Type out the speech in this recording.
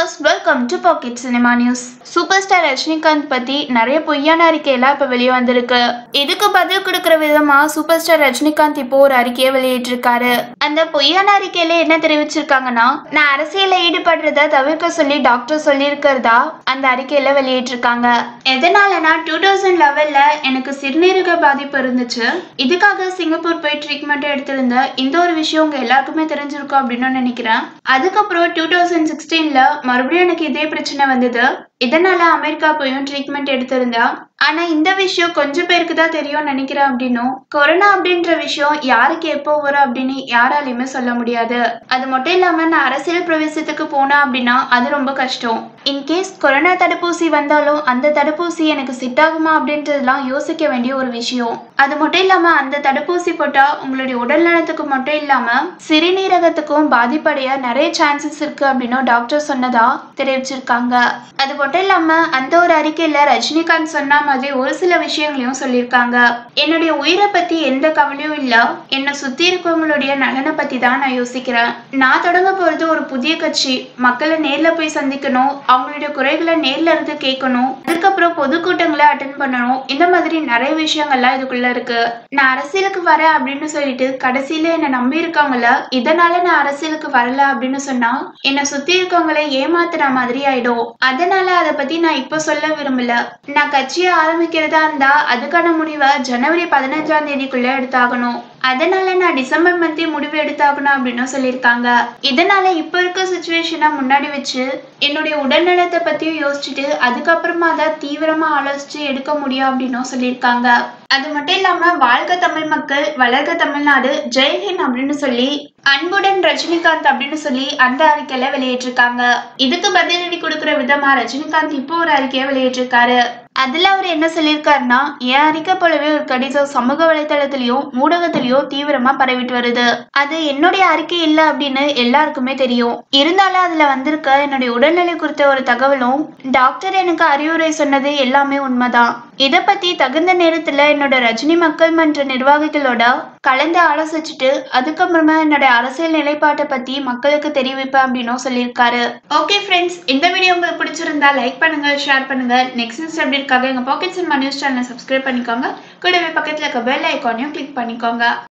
viewers welcome to pocket cinema news super star Rajinikanth பத்தி நிறைய பொய்யான அறிக்கையெல்லாம் இப்ப வெளியே வந்திருக்கு இதுக்கு பதில் கொடுக்கிற விதமா சூப்பர் ஸ்டார் ரஜினிகாந்த் இப்போ ஒரு அறிக்கையை வெளியிட்டிருக்காரு அந்த பொய்யான அறிக்கையில என்ன தெரிவிச்சிருக்காங்கன்னா நான் அரசியல ஈடுபடுறத தவிர்க்க சொல்லி டாக்டர் சொல்லியிருக்கிறதா அந்த அறிக்கையில வெளியிட்டிருக்காங்க எதனாலனா டூ தௌசண்ட் லெவல்ல எனக்கு சிறுநீரக பாதிப்பு இருந்துச்சு இதுக்காக சிங்கப்பூர் போய் ட்ரீட்மெண்ட் எடுத்திருந்த இந்த ஒரு விஷயம் உங்க எல்லாருக்குமே தெரிஞ்சிருக்கும் அப்படின்னு நினைக்கிறேன் அதுக்கப்புறம் டூ தௌசண்ட் சிக்ஸ்டீன்ல மறுபடியும் எனக்கு இதே பிரச்சனை வந்தது இதனால அமெரிக்கா போயும் ட்ரீட்மெண்ட் எடுத்திருந்தா ஆனா இந்த விஷயம் கொஞ்சம் பேருக்கு தான் தெரியும் நினைக்கிறேன் அப்படின்னும் கொரோனா அப்படின்ற விஷயம் யாருக்கு எப்போ வரும் அப்படின்னு யாராலையுமே சொல்ல முடியாது அது மட்டும் இல்லாம நான் அரசியல் பிரவேசத்துக்கு போனேன் அப்படின்னா அது ரொம்ப கஷ்டம் இன்கேஸ் கொரோனா தடுப்பூசி வந்தாலும் அந்த தடுப்பூசி எனக்கு செட் ஆகுமா அப்படின்றதுலாம் யோசிக்க வேண்டிய ஒரு விஷயம் அது மட்டும் இல்லாம அந்த தடுப்பூசி போட்டா உங்களுடைய உடல் நலத்துக்கு மட்டும் இல்லாம சிறுநீரகத்துக்கும் பாதிப்படைய நிறைய சான்சஸ் இருக்கு அப்படின்னு டாக்டர் சொன்னதா தெரிவிச்சிருக்காங்க அது மட்டும் இல்லாம அந்த ஒரு அறிக்கையில ரஜினிகாந்த் சொன்ன மாதிரி ஒரு சில விஷயங்களையும் சொல்லியிருக்காங்க என்னுடைய உயிரை பத்தி எந்த கவலையும் இல்ல என்னை சுத்தி இருக்கவங்களுடைய நலனை பத்தி தான் நான் யோசிக்கிறேன் நான் தொடங்க போறது ஒரு புதிய கட்சி மக்களை நேர்ல போய் சந்திக்கணும் அவங்களுடைய குறைகளை நேர்ல இருந்து கேட்கணும் அதுக்கப்புறம் பொதுக்கூட்டங்களை அட்டன் பண்ணணும் இந்த மாதிரி நிறைய விஷயங்கள்லாம் இதுக்குள்ள இருக்கு நான் அரசியலுக்கு வரேன் அப்படின்னு சொல்லிட்டு கடைசியில என்னை நம்பி இருக்காங்கல்ல இதனால நான் அரசியலுக்கு வரல அப்படின்னு சொன்னா என்னை சுத்தி இருக்கவங்களை ஏமாத்துற மாதிரி ஆயிடும் அதனால அதை பத்தி நான் இப்ப சொல்ல விரும்பல நான் கட்சியை ஆரம்பிக்கிறதா இருந்தா அதுக்கான முடிவை ஜனவரி பதினஞ்சாம் தேதிக்குள்ள எடுத்தாகணும் அதனால நான் டிசம்பர் மந்தே முடிவு எடுத்தாகணும் அப்படின்னு சொல்லியிருக்காங்க இதனால இப்ப இருக்க சுச்சுவேஷனை முன்னாடி வச்சு என்னுடைய உடல்நலத்தை பத்தியும் யோசிச்சுட்டு அதுக்கப்புறமா தான் தீவிரமா ஆலோசிச்சு எடுக்க முடியும் அப்படின்னும் சொல்லியிருக்காங்க அது மட்டும் இல்லாம வாழ்க தமிழ் மக்கள் வளர்க தமிழ்நாடு ஜெய்ஹிந்த் அப்படின்னு சொல்லி அன்புடன் ரஜினிகாந்த் அப்படின்னு சொல்லி அந்த அறிக்கையில வெளியிட்டிருக்காங்க இதுக்கு பதிலடி கொடுக்கிற விதமா ரஜினிகாந்த் இப்போ ஒரு அறிக்கையை வெளியிட்டிருக்காரு அதுல அவர் என்ன சொல்லியிருக்காருன்னா என் அறிக்கை போலவே ஒரு கடிதம் சமூக வலைதளத்திலயும் ஊடகத்திலயும் தீவிரமா பரவிட்டு வருது அது என்னுடைய அறிக்கை இல்ல அப்படின்னு எல்லாருக்குமே தெரியும் இருந்தாலும் அதுல வந்திருக்க என்னுடைய உடல்நிலை குறித்த ஒரு தகவலும் டாக்டர் எனக்கு அறிவுரை சொன்னது எல்லாமே உண்மைதான் இத பத்தி தகுந்த நேரத்துல என்னோட ரஜினி மக்கள் மன்ற நிர்வாகிகளோட கலந்து ஆலோசிச்சுட்டு அதுக்கப்புறமா என்னோட அரசியல் நிலைப்பாட்டை பத்தி மக்களுக்கு தெரிவிப்பேன் அப்படின்னும் சொல்லியிருக்காரு ஓகே ஃப்ரெண்ட்ஸ் இந்த வீடியோ உங்களுக்கு பிடிச்சிருந்தா லைக் பண்ணுங்க ஷேர் பண்ணுங்க நெக்ஸ்ட் அப்டேட்காக எங்க பாக்கெட் சினிமா நியூஸ் சேனலை சப்ஸ்கிரைப் பண்ணிக்கோங்க கூடவே பக்கத்துல இருக்க பெல் ஐக்கானையும் கிளிக் பண்ணிக்கோங்க